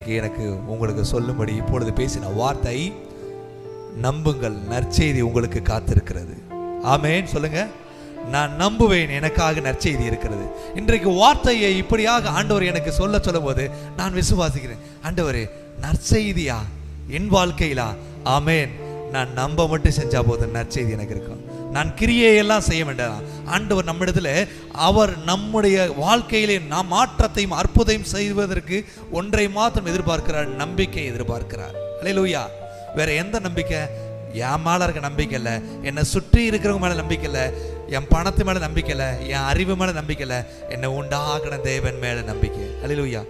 இன்றைக்கு எனக்கு உங்களுக்கு சொல்லும்படி இப்பொழுது பேசின வார்த்தை நம்புங்கள் நற்செய்தி உங்களுக்கு காத்திருக்கிறது ஆமென் சொல்லுங்க நான் நம்புவேன் எனக்காக நற்செய்தி இருக்கிறது இன்றைக்கு வார்த்தையை இப்படியாக ஆண்டவர் எனக்கு சொல்ல சொல்லும்போது நான் விசுவாசிக்கிறேன் ஆண்டவரே நற்செய்தியா என் வாழ்க்கையிலா ஆமென் நான் நம்ப மட்டும் செஞ்சா போதும் நற்செய்தி எனக்கு இருக்கும் நான் கிரியையெல்லாம் செய்ய வேண்டாம் ஆண்டவர் நம்மிடத்துல அவர் நம்முடைய வாழ்க்கையிலே நாம் மாற்றத்தையும் அற்புதம் செய்வதற்கு ஒன்றை மாத்திரம் எதிர்பார்க்கிறார் நம்பிக்கை எதிர்பார்க்கிறார் அல்லேலூயா வேற எந்த நம்பிக்கை என் மேல இருக்க நம்பிக்கை இல்லை என்னை சுற்றி இருக்கிறவங்க மேல நம்பிக்கை இல்லை என் பணத்து மேல நம்பிக்கை இல்லை என் அறிவு மேல நம்பிக்கை இல்லை என்னை உண்டாக்கின தேவன் மேல நம்பிக்கை அல்லேலூயா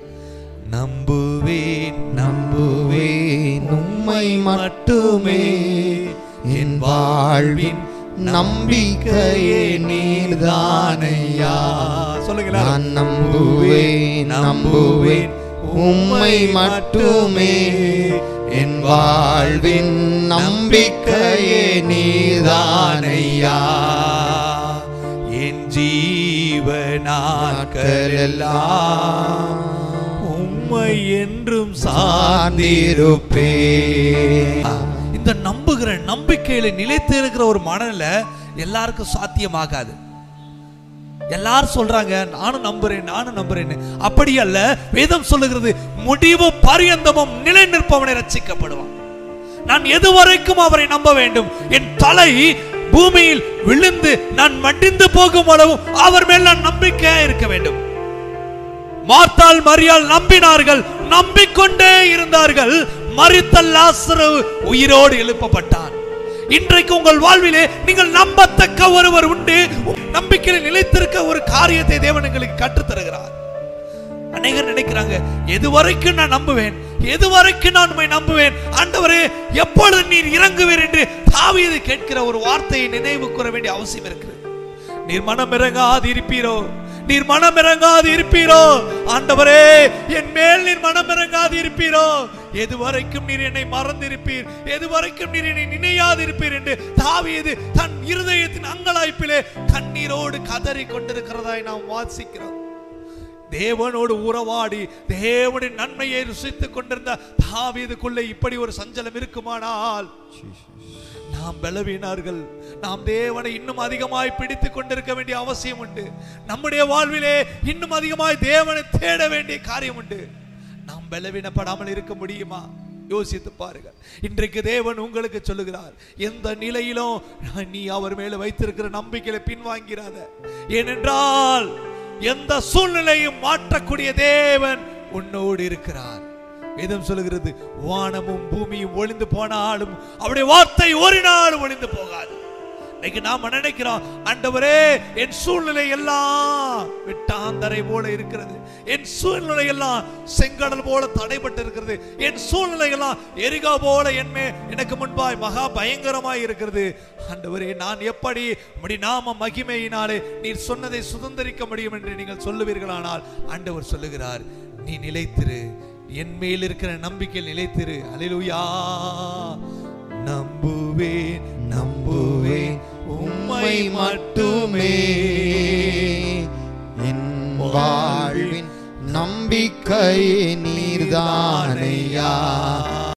நம்புவேன் நம்புவேன் உம்மை மட்டுமே என் வாழ்வின் நம்பிக்கையே நீர்தானையா சொல்லுங்களா நான் நம்புவேன் நம்புவேன் உம்மை மட்டுமே என் வாழ்வின் நம்பிக்கையே நீர்தானையா என் ஜீவ நாட்கள் எல்லாம் உம்மை என்றும் சார்ந்திருப்பே இந்த நம்புகிற நம்பிக்கையில நிலைத்து இருக்கிற ஒரு மனநிலை எல்லாருக்கும் சாத்தியமாகாது எல்லாரும் சொல்றாங்க நானும் நம்புறேன் நானும் நம்புறேன் அப்படி அல்ல வேதம் சொல்லுகிறது முடிவும் பரியந்தமும் நிலை நிற்பவனை ரட்சிக்கப்படுவான் நான் எதுவரைக்கும் அவரை நம்ப வேண்டும் என் தலை பூமியில் விழுந்து நான் மடிந்து போகும் அளவும் அவர் மேல் நான் நம்பிக்கையா இருக்க வேண்டும் மார்த்தாள் மரியாள் நம்பினார்கள் நம்பிக்கொண்டே இருந்தார்கள் மரித்த லாசரு உயிரோடு எழுப்பப்பட்டான் இன்றைக்கு உங்கள் வாழ்விலே நீங்கள் நம்பத்தக்க ஒருவர் உண்டு நம்பிக்கையில் நிலைத்திருக்க ஒரு காரியத்தை தேவன் எங்களுக்கு கற்றுத் தருகிறார் அநேகர் நினைக்கிறாங்க எது வரைக்கும் நான் நம்புவேன் எது வரைக்கும் நான் உம்மை நம்புவேன் ஆண்டவரே எப்பொழுது நீர் இறங்குவீர் என்று தாவீது கேட்கிற ஒரு வார்த்தையை நினைவு கூற வேண்டிய அவசியம் இருக்கிறது நீர் மனம் இறங்காது இருப்பீரோ நீர் மனம் இறங்காது இருப்பீரோ ஆண்டவரே என் மேல் நீர் மனம் இறங்காது இருப்பீரோ எது வரைக்கும் நீர் என்னை மறந்திருப்பீர் எது வரைக்கும் நீர் என்னை நினையாது இருப்பீர் என்று தாவீது தன் இருதயத்தின் அங்கலாய்ப்பிலே கண்ணீரோடு கதறி கொண்டிருக்கிறதாய் நாம் வாசிக்கிறோம் தேவனோடு உறவாடி தேவனின் நன்மையை ருசித்துக் கொண்டிருந்த தாவீதுக்குள்ளே இப்படி ஒரு சஞ்சலம் இருக்குமானால் நாம் பலவீனார்கள் நாம் தேவனை இன்னும் அதிகமாய் பிடித்துக் கொண்டிருக்க வேண்டிய அவசியம் உண்டு நம்முடைய வாழ்விலே இன்னும் அதிகமாய் தேவனை தேட வேண்டிய காரியம் உண்டு நாம் பலவீனப்படாமல் இருக்க முடியுமா யோசித்து பாருங்கள் இன்றைக்கு தேவன் உங்களுக்கு சொல்லுகிறார் எந்த நிலையிலும் நீ அவர் மேல வைத்திருக்கிற நம்பிக்கையில பின்வாங்கிறாத ஏனென்றால் எந்த சூழ்நிலையும் மாற்றக்கூடிய தேவன் உன்னோடு இருக்கிறார் வேதம் சொல்லுகிறது வானமும் பூமியும் ஒளிந்து போனாலும் அவருடைய வார்த்தை ஒரு நாள் ஒளிந்து போகாது இன்னைக்கு நாம நினைக்கிறோம் ஆண்டவரே என் சூழ்நிலை எல்லாம் விட்டாந்தரை போல இருக்கிறது என் சூழ்நிலை எல்லாம் செங்கடல் போல தடைபட்டு இருக்கிறது என் சூழ்நிலை எல்லாம் எரிகா போல என்மே எனக்கு முன்பாய் மகா பயங்கரமாய் இருக்கிறது ஆண்டவரே நான் எப்படி உம்முடைய நாம மகிமையினாலே நீர் சொன்னதை சுதந்திரிக்க முடியும் என்று நீங்கள் சொல்லுவீர்களானால் ஆண்டவர் சொல்லுகிறார் நீ நிலைத்திரு என் மேல் இருக்கிற நம்பிக்கையில் நிலைத்திரு அல்லேலூயா நம்புவேன் நம்புவேன் உம்மை மட்டுமே என் வாழ்வின் நம்பிக்கை நீர்தானையா